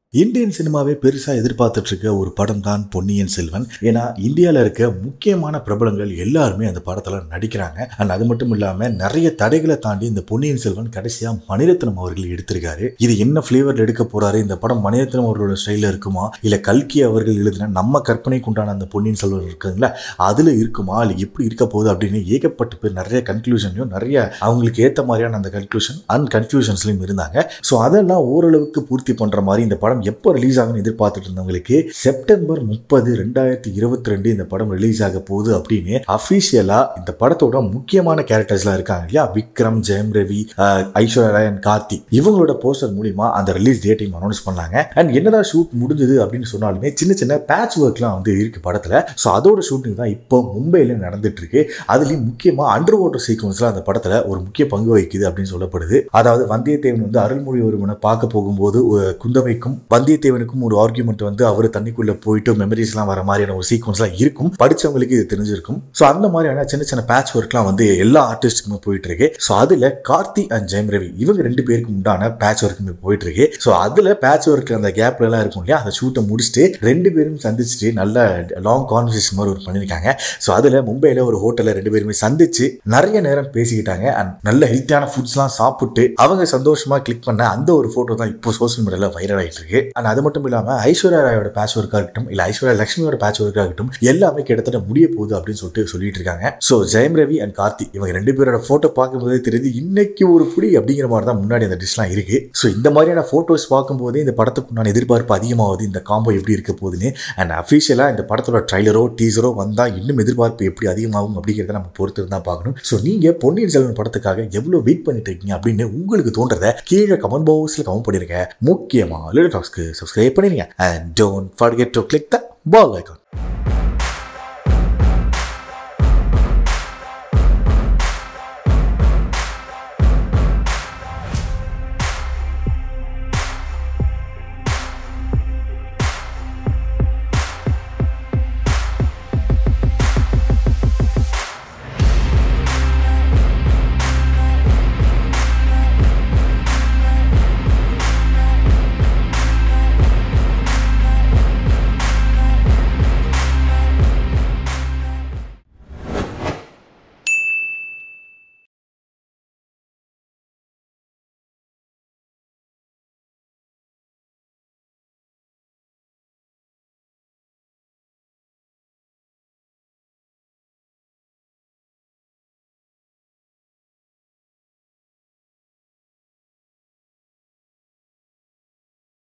Indian சினிமாவே பெருசா எதிர்பார்த்துட்டு இருக்க ஒரு படம் தான் பொன்னியின் செல்வன் ஏன்னா இந்தியாவில் இருக்க முக்கியமான பிரபலங்கள் எல்லாருமே அந்த படத்துல நடிக்கிறாங்க அண்ட் அது மட்டும் இல்லாம நிறைய தடைகளை தாண்டி இந்த பொன்னியின் செல்வன் கடைசியா மணிரத்னம் அவர்கள் எடுத்திருக்காரு இது என்ன ஃபிளேவர்ல எடுக்க போறாரு இந்த படம் மணிரத்னம் அவர்களோட ஸ்டைல இருக்குமா இல்ல கல்கி அவர்கள் எழுதின நம்ம கற்பனைக்கு உண்டான அந்த பொன்னியின் செல்வன் இருக்குங்களா அதுல இருக்குமா இல்ல எப்படி இருக்க போகுது அப்படின்னு ஏகப்பட்ட பேர் நிறைய கன்க்ளூஷன்லையும் நிறைய அவங்களுக்கு ஏத்த மாதிரியான அந்த கன்க்ளூஷன் அண்ட் கன்ஃபியூஷன்ஸ்லையும் இருந்தாங்க ஸோ அதெல்லாம் ஓரளவுக்கு பூர்த்தி பண்ற மாதிரி இந்த படம் எப்போ ரிலீஸ் ஆகும்னு எதிர்பார்த்துட்டு இருந்தவங்களுக்கு செப்டம்பர் முப்பது ரெண்டாயிரத்தி இருபத்தி ரெண்டு இந்த படம் ரிலீஸ் ஆக போகுது அப்படின்னு அஃபீஷியலா இந்த படத்தோட முக்கியமான கேரக்டர்ஸ்லாம் இருக்காங்க இல்லையா விக்ரம் ஜெயம் ரவி அஹ், ஐஸ்வர்யா ராய் and கார்த்தி இவங்களோட போஸ்டர் மூலியமா அந்த ரிலீஸ் டேட்டையும் அனௌன்ஸ் பண்ணாங்க அண்ட் என்னதான் ஷூட் முடிஞ்சது அப்படின்னு சொன்னாலுமே சின்ன சின்ன பேட்ச் ஒர்க்லாம் வந்து இருக்கு படத்துல ஸோ அதோட ஷூட்டிங் தான் இப்போ மும்பையில நடந்துட்டு இருக்கு அதுலயும் முக்கியமா அண்டர் வாட்டர் சீக்வன்ஸ்ல அந்த படத்துல ஒரு முக்கிய பங்கு வகிக்குது அப்படின்னு சொல்லப்படுது அதாவது வந்தியத்தேவன் வந்து அருள்மொழிவர்மனை பார்க்க போகும்போது ஒரு குந்தவைக்கும் வந்தியத்தேவனுக்கும் ஒரு ஆர்குமெண்ட் வந்து அவர் தண்ணிக்குள்ள போயிட்டு மெமரிஸ்லாம் வர மாதிரியான ஒரு சீக்வன்ஸ்லாம் இருக்கும் படிச்சவங்களுக்கு இது தெரிஞ்சிருக்கும் ஸோ அந்த மாதிரியான சின்ன சின்ன பேட்ச் ஒர்க்லாம் வந்து எல்லா ஆர்டிஸ்ட்டுக்குமே போயிட்டு இருக்கு ஸோ அதுல கார்த்தி அண்ட் ஜெயம் ரவி இவங்க ரெண்டு பேருக்கு உண்டான பேட்ச் ஒர்க்குமே போயிட்டு இருக்கு ஸோ அதுல பேட்ச் ஒர்க் அந்த கேப்ல எல்லாம் இருக்கும் இல்லையா அந்த ஷூட்டை முடிச்சுட்டு ரெண்டு பேரும் சந்திச்சுட்டு நல்ல லாங் கான்வர்சேஷன் மாதிரி ஒரு பண்ணியிருக்காங்க ஸோ அதுல மும்பையில ஒரு ஹோட்டல்ல ரெண்டு பேருமே சந்திச்சு நிறைய நேரம் பேசிக்கிட்டாங்க அண்ட் நல்ல ஹெல்த்தியான ஃபுட்ஸ்லாம் சாப்பிட்டு அவங்க சந்தோஷமா கிளிக் பண்ண அந்த ஒரு போட்டோ தான் இப்போ சோஷியல் மீடியால வைரல் ஆயிட்டு இருக்கு அண்ட் அது மட்டும் இல்லாம ஐஸ்வர்யா ராயோட பேட்ச் ஒர்க்காக இருக்கட்டும் இல்ல ஐஸ்வர்யா லட்சுமியோட பேட்ச் ஒர்க்காக இருக்கட்டும் எல்லாமே கிட்டத்தட்ட முடிய போகுது அப்படின்னு சொல்லிட்டு சொல்லிட்டு இருக்காங்க ஸோ ஜெயம் ரவி அண்ட் கார்த்தி இவங்க ரெண்டு பேரோட போட்டோ பார்க்கும்போதே தெரியுது இன்னைக்கு ஒரு புடி அப்படிங்கிற மாதிரி தான் முன்னாடி அந்த டிஷ்லாம் இருக்கு ஸோ இந்த மாதிரியான போட்டோஸ் பார்க்கும்போதே இந்த படத்துக்கு உண்டான எதிர்பார்ப்பு அதிகமாகுது இந்த காம்போ எப்படி இருக்க போகுதுன்னு அண்ட் அஃபிஷியலாக இந்த படத்தோட ட்ரைலரோ டீசரோ வந்தால் இன்னும் எதிர்பார்ப்பு எப்படி அதிகமாகும் அப்படிங்கிறத நம்ம பொறுத்து தான் பார்க்கணும் ஸோ நீங்கள் பொன்னியின் செல்வன் படத்துக்காக எவ்வளோ வெயிட் பண்ணிட்டு இருக்கீங்க அப்படின்னு உங்களுக்கு தோன்றதை கீழே கமெண்ட் பாக்ஸில் கமெண்ட் பண்ணிருங்க முக்கியமாக லிட்டர் டாக்ஸ்க்கு சப்ஸ்கிரைப் பண்ணிடுங்க and don't forget to click the bell icon